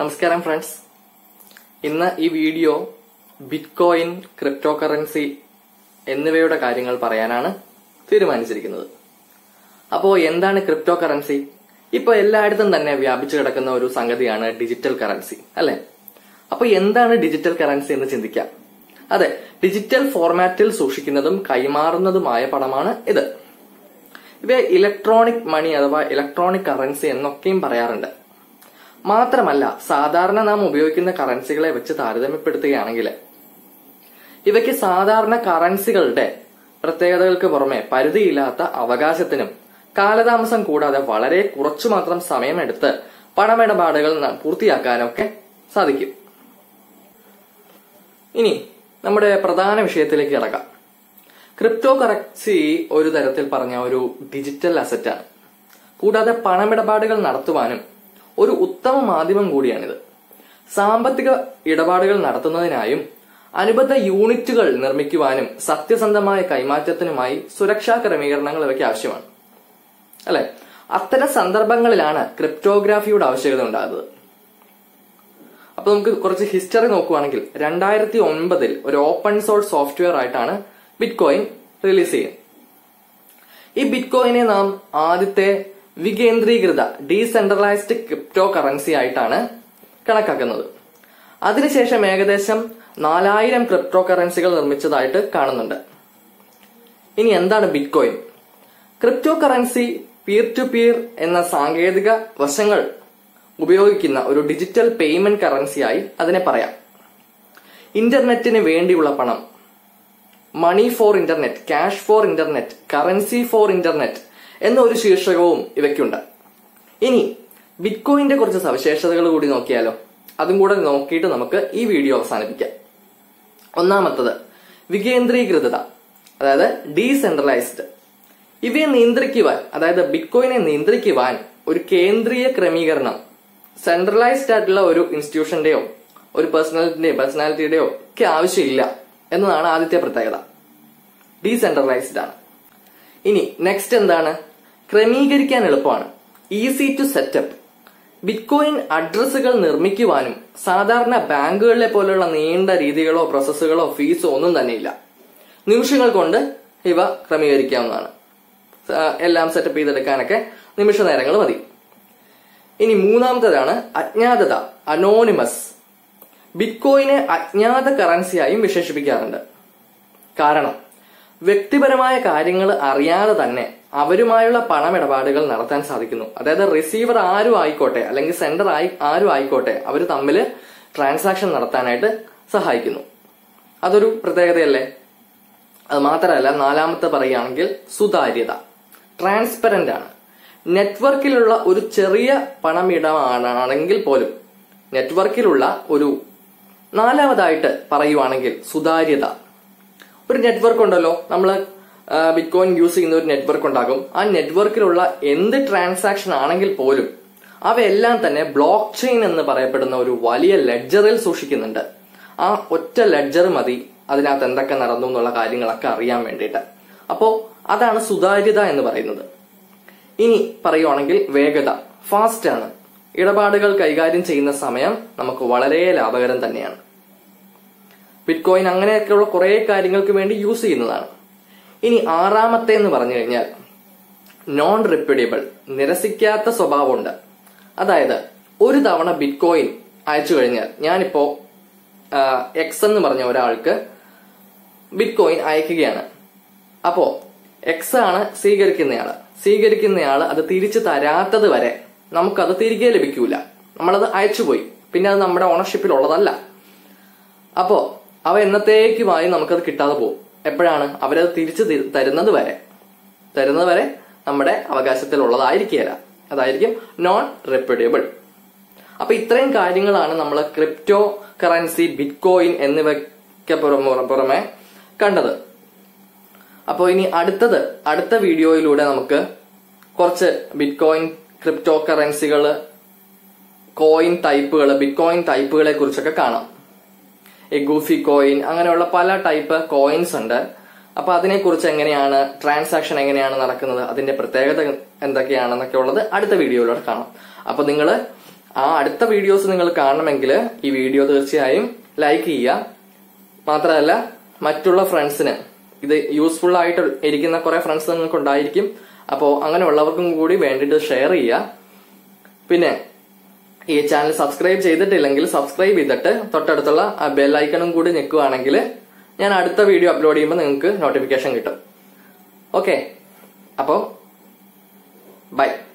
നമസ്കാരം ഫ്രണ്ട്സ് ഇന്ന് ഈ വീഡിയോ ബിറ്റ്കോയിൻ ക്രിപ്റ്റോ കറൻസി എന്നിവയുടെ കാര്യങ്ങൾ പറയാനാണ് തീരുമാനിച്ചിരിക്കുന്നത് അപ്പോൾ എന്താണ് ക്രിപ്റ്റോ കറൻസി ഇപ്പൊ എല്ലായിടത്തും തന്നെ വ്യാപിച്ചു കിടക്കുന്ന ഒരു സംഗതിയാണ് ഡിജിറ്റൽ കറൻസി അല്ലെ അപ്പൊ എന്താണ് ഡിജിറ്റൽ കറൻസി എന്ന് ചിന്തിക്കാം അതെ ഡിജിറ്റൽ ഫോർമാറ്റിൽ സൂക്ഷിക്കുന്നതും കൈമാറുന്നതുമായ പണമാണ് ഇത് ഇവയെ ഇലക്ട്രോണിക് മണി അഥവാ ഇലക്ട്രോണിക് കറൻസി എന്നൊക്കെയും പറയാറുണ്ട് മാത്രമല്ല സാധാരണ നാം ഉപയോഗിക്കുന്ന കറൻസികളെ വെച്ച് താരതമ്യപ്പെടുത്തുകയാണെങ്കിൽ ഇവയ്ക്ക് സാധാരണ കറൻസികളുടെ പ്രത്യേകതകൾക്ക് പുറമെ പരിധിയില്ലാത്ത അവകാശത്തിനും കാലതാമസം കൂടാതെ വളരെ കുറച്ചു മാത്രം സമയമെടുത്ത് പണമിടപാടുകൾ ന- പൂർത്തിയാക്കാനൊക്കെ സാധിക്കും ഇനി നമ്മുടെ പ്രധാന വിഷയത്തിലേക്ക് കിടക്കാം ക്രിപ്റ്റോ കറൻസി ഒരു തരത്തിൽ പറഞ്ഞ ഒരു ഡിജിറ്റൽ അസറ്റാണ് കൂടാതെ പണമിടപാടുകൾ നടത്തുവാനും ഒരു ഉത്തമ മാധ്യമം കൂടിയാണിത് സാമ്പത്തിക ഇടപാടുകൾ നടത്തുന്നതിനായും അനുബന്ധ യൂണിറ്റുകൾ നിർമ്മിക്കുവാനും സത്യസന്ധമായ കൈമാറ്റത്തിനുമായി സുരക്ഷാ ക്രമീകരണങ്ങൾ ഇവയ്ക്ക് ആവശ്യമാണ് അല്ലെ അത്തരം സന്ദർഭങ്ങളിലാണ് ക്രിപ്റ്റോഗ്രാഫിയുടെ ആവശ്യകത ഉണ്ടാകുന്നത് അപ്പൊ നമുക്ക് കുറച്ച് ഹിസ്റ്ററി നോക്കുവാണെങ്കിൽ രണ്ടായിരത്തി ഒൻപതിൽ ഒരു ഓപ്പൺ സോഴ്സ് സോഫ്റ്റ്വെയർ ആയിട്ടാണ് ബിറ്റ്കോയിൻ റിലീസ് ചെയ്യുന്നത് ഈ ബിറ്റ്കോയിനെ നാം ആദ്യത്തെ വികേന്ദ്രീകൃത ഡീസെൻട്രലൈസ്ഡ് ക്രിപ്റ്റോ കറൻസി ആയിട്ടാണ് കണക്കാക്കുന്നത് അതിനുശേഷം ഏകദേശം നാലായിരം ക്രിപ്റ്റോ കറൻസികൾ നിർമ്മിച്ചതായിട്ട് കാണുന്നുണ്ട് ഇനി എന്താണ് Bitcoin cryptocurrency peer to peer എന്ന സാങ്കേതിക വശങ്ങൾ ഉപയോഗിക്കുന്ന ഒരു ഡിജിറ്റൽ പേയ്മെന്റ് കറൻസിയായി അതിനെ പറയാം ഇന്റർനെറ്റിന് വേണ്ടിയുള്ള പണം money for internet cash for internet currency for internet എന്ന ഒരു ശീർഷകവും ഇവയ്ക്കുണ്ട് ഇനി ബിറ്റ്കോയിന്റെ കുറച്ച് സവിശേഷതകൾ കൂടി നോക്കിയാലോ അതും കൂടെ നോക്കിയിട്ട് നമുക്ക് ഈ വീഡിയോ അവസാനിപ്പിക്കാം ഒന്നാമത്തത് വികേന്ദ്രീകൃതത അതായത് ഡീസെൻട്രലൈസ്ഡ് ഇവയെ നിയന്ത്രിക്കുവാൻ അതായത് ബിറ്റ്കോയിനെ നിയന്ത്രിക്കുവാൻ ഒരു കേന്ദ്രീയ ക്രമീകരണം സെൻട്രലൈസ്ഡ് ആയിട്ടുള്ള ഒരു ഇൻസ്റ്റിറ്റ്യൂഷന്റെയോ ഒരു പേഴ്സണാലിറ്റിന്റെയോ പേഴ്സണാലിറ്റിയുടെയോ ഒക്കെ ആവശ്യമില്ല എന്നതാണ് ആദ്യത്തെ പ്രത്യേകത ഡീസെൻട്രലൈസ്ഡ് ആണ് ഇനി നെക്സ്റ്റ് എന്താണ് ക്രമീകരിക്കാൻ എളുപ്പമാണ് ഈസി ടു സെറ്റപ്പ് ബിറ്റ്കോയിൻ അഡ്രസ്സുകൾ നിർമ്മിക്കുവാനും സാധാരണ ബാങ്കുകളിലെ പോലുള്ള നീണ്ട രീതികളോ പ്രോസസ്സുകളോ ഫീസോ ഒന്നും തന്നെയില്ല നിമിഷങ്ങൾ കൊണ്ട് ഇവ ക്രമീകരിക്കാവുന്നതാണ് ആ, എല്ലാം സെറ്റപ്പ് ചെയ്തെടുക്കാനൊക്കെ നിമിഷ നേരങ്ങൾ മതി ഇനി മൂന്നാമത്തേതാണ് അജ്ഞാതത അനോണിമസ് ബിറ്റ്കോയിനെ അജ്ഞാത കറൻസിയായും വിശേഷിപ്പിക്കാറുണ്ട് കാരണം വ്യക്തിപരമായ കാര്യങ്ങൾ അറിയാതെ തന്നെ അവരുമായുള്ള പണമിടപാടുകൾ നടത്താൻ സാധിക്കുന്നു അതായത് റിസീവർ ആരും ആയിക്കോട്ടെ അല്ലെങ്കിൽ സെൻഡർ ആയി ആരും ആയിക്കോട്ടെ അവർ തമ്മിൽ ട്രാൻസാക്ഷൻ നടത്താനായിട്ട് സഹായിക്കുന്നു അതൊരു പ്രത്യേകതയല്ലേ അത് മാത്രമല്ല നാലാമത്തെ പറയുകയാണെങ്കിൽ സുതാര്യത ട്രാൻസ്പെറന്റ് ആണ് നെറ്റ്വർക്കിലുള്ള ഒരു ചെറിയ പണമിടമാണെങ്കിൽ പോലും നെറ്റ്വർക്കിലുള്ള ഒരു നാലാമതായിട്ട് പറയുവാണെങ്കിൽ സുതാര്യത ഒരു നെറ്റ്വർക്ക് ഉണ്ടല്ലോ നമ്മൾ ബിറ്റ് കോയിൻ യൂസ് ചെയ്യുന്ന ഒരു നെറ്റ്വർക്ക് ഉണ്ടാകും ആ നെറ്റ്വർക്കിലുള്ള എന്ത് ട്രാൻസാക്ഷൻ ആണെങ്കിൽ പോലും അവയെല്ലാം തന്നെ ബ്ലോക്ക് ചെയിൻ എന്ന് പറയപ്പെടുന്ന ഒരു വലിയ ലെഡ്ജറിൽ സൂക്ഷിക്കുന്നുണ്ട് ആ ഒറ്റ ലെഡ്ജർ മതി അതിനകത്ത് എന്തൊക്കെ നടന്നു എന്നുള്ള കാര്യങ്ങളൊക്കെ അറിയാൻ വേണ്ടിയിട്ട് അപ്പോ അതാണ് സുതാര്യത എന്ന് പറയുന്നത് ഇനി പറയുവാണെങ്കിൽ വേഗത ഫാസ്റ്റ് ആണ് ഇടപാടുകൾ കൈകാര്യം ചെയ്യുന്ന സമയം നമുക്ക് വളരെ ലാഭകരം തന്നെയാണ് ബിറ്റ്കോയിൻ അങ്ങനെയൊക്കെയുള്ള കുറെ കാര്യങ്ങൾക്ക് വേണ്ടി യൂസ് ചെയ്യുന്നതാണ് ഇനി ആറാമത്തെ എന്ന് പറഞ്ഞു കഴിഞ്ഞാൽ നോൺ റിപ്പീഡബിൾ നിരസിക്കാത്ത സ്വഭാവമുണ്ട് അതായത് ഒരു തവണ ബിറ്റ്കോയിൻ അയച്ചു കഴിഞ്ഞാൽ ഞാനിപ്പോ എക്സ് എന്ന് പറഞ്ഞ ഒരാൾക്ക് ബിറ്റ്കോയിൻ അയക്കുകയാണ് അപ്പോ എക്സ് ആണ് സ്വീകരിക്കുന്നയാള് സ്വീകരിക്കുന്നയാള് അത് തിരിച്ചു തരാത്തത് വരെ നമുക്കത് തിരികെ ലഭിക്കൂല നമ്മളത് അയച്ചുപോയി പിന്നെ അത് നമ്മുടെ ഓണർഷിപ്പിൽ ഉള്ളതല്ല അപ്പോ അവ എന്നത്തേക്കുമായി നമുക്കത് കിട്ടാതെ പോകും എപ്പോഴാണ് അവരത് തിരിച്ചു തി- തരുന്നത് വരെ തരുന്നത് വരെ നമ്മുടെ അവകാശത്തിൽ ഉള്ളതായിരിക്കില്ല അതായിരിക്കും നോൺ റെപ്യൂട്ടബിൾ അപ്പൊ ഇത്രയും കാര്യങ്ങളാണ് നമ്മൾ ക്രിപ്റ്റോ കറൻസി ബിറ്റ്കോയിൻ എന്നിവയ്ക്ക് പുറമെ പുറമെ കണ്ടത് അപ്പോൾ ഇനി അടുത്തത് അടുത്ത വീഡിയോയിലൂടെ നമുക്ക് കുറച്ച് ബിറ്റ്കോയിൻ ക്രിപ്റ്റോ കറൻസികള് കോയിൻ ടൈപ്പുകൾ ബിറ്റ്കോയിൻ ടൈപ്പുകളെ കുറിച്ചൊക്കെ കാണാം ഈ ഗൂഫി കോയിൻ അങ്ങനെയുള്ള പല ടൈപ്പ് കോയിൻസ് ഉണ്ട് അപ്പൊ അതിനെക്കുറിച്ച് എങ്ങനെയാണ് ട്രാൻസാക്ഷൻ എങ്ങനെയാണ് നടക്കുന്നത് അതിന്റെ പ്രത്യേകത എന്തൊക്കെയാണെന്നൊക്കെ ഉള്ളത് അടുത്ത വീഡിയോയിലൂടെ കാണാം അപ്പൊ നിങ്ങൾ ആ അടുത്ത വീഡിയോസ് നിങ്ങൾ കാണണമെങ്കിൽ ഈ വീഡിയോ തീർച്ചയായും ലൈക്ക് ചെയ്യുക മാത്രമല്ല മറ്റുള്ള ഫ്രണ്ട്സിന് ഇത് യൂസ്ഫുൾ ആയിട്ട് ഇരിക്കുന്ന കുറെ ഫ്രണ്ട്സ് നിങ്ങൾക്ക് ഉണ്ടായിരിക്കും അപ്പോൾ അങ്ങനെയുള്ളവർക്കും കൂടി വേണ്ടിയിട്ട് ഷെയർ ചെയ്യുക പിന്നെ ഈ ചാനൽ സബ്സ്ക്രൈബ് ചെയ്തിട്ടില്ലെങ്കിൽ സബ്സ്ക്രൈബ് ചെയ്തിട്ട് തൊട്ടടുത്തുള്ള ആ ബെൽ ഐക്കണും കൂടി നിൽക്കുകയാണെങ്കിൽ ഞാൻ അടുത്ത വീഡിയോ അപ്ലോഡ് ചെയ്യുമ്പോൾ നിങ്ങൾക്ക് നോട്ടിഫിക്കേഷൻ കിട്ടും ഓക്കെ അപ്പോൾ ബൈ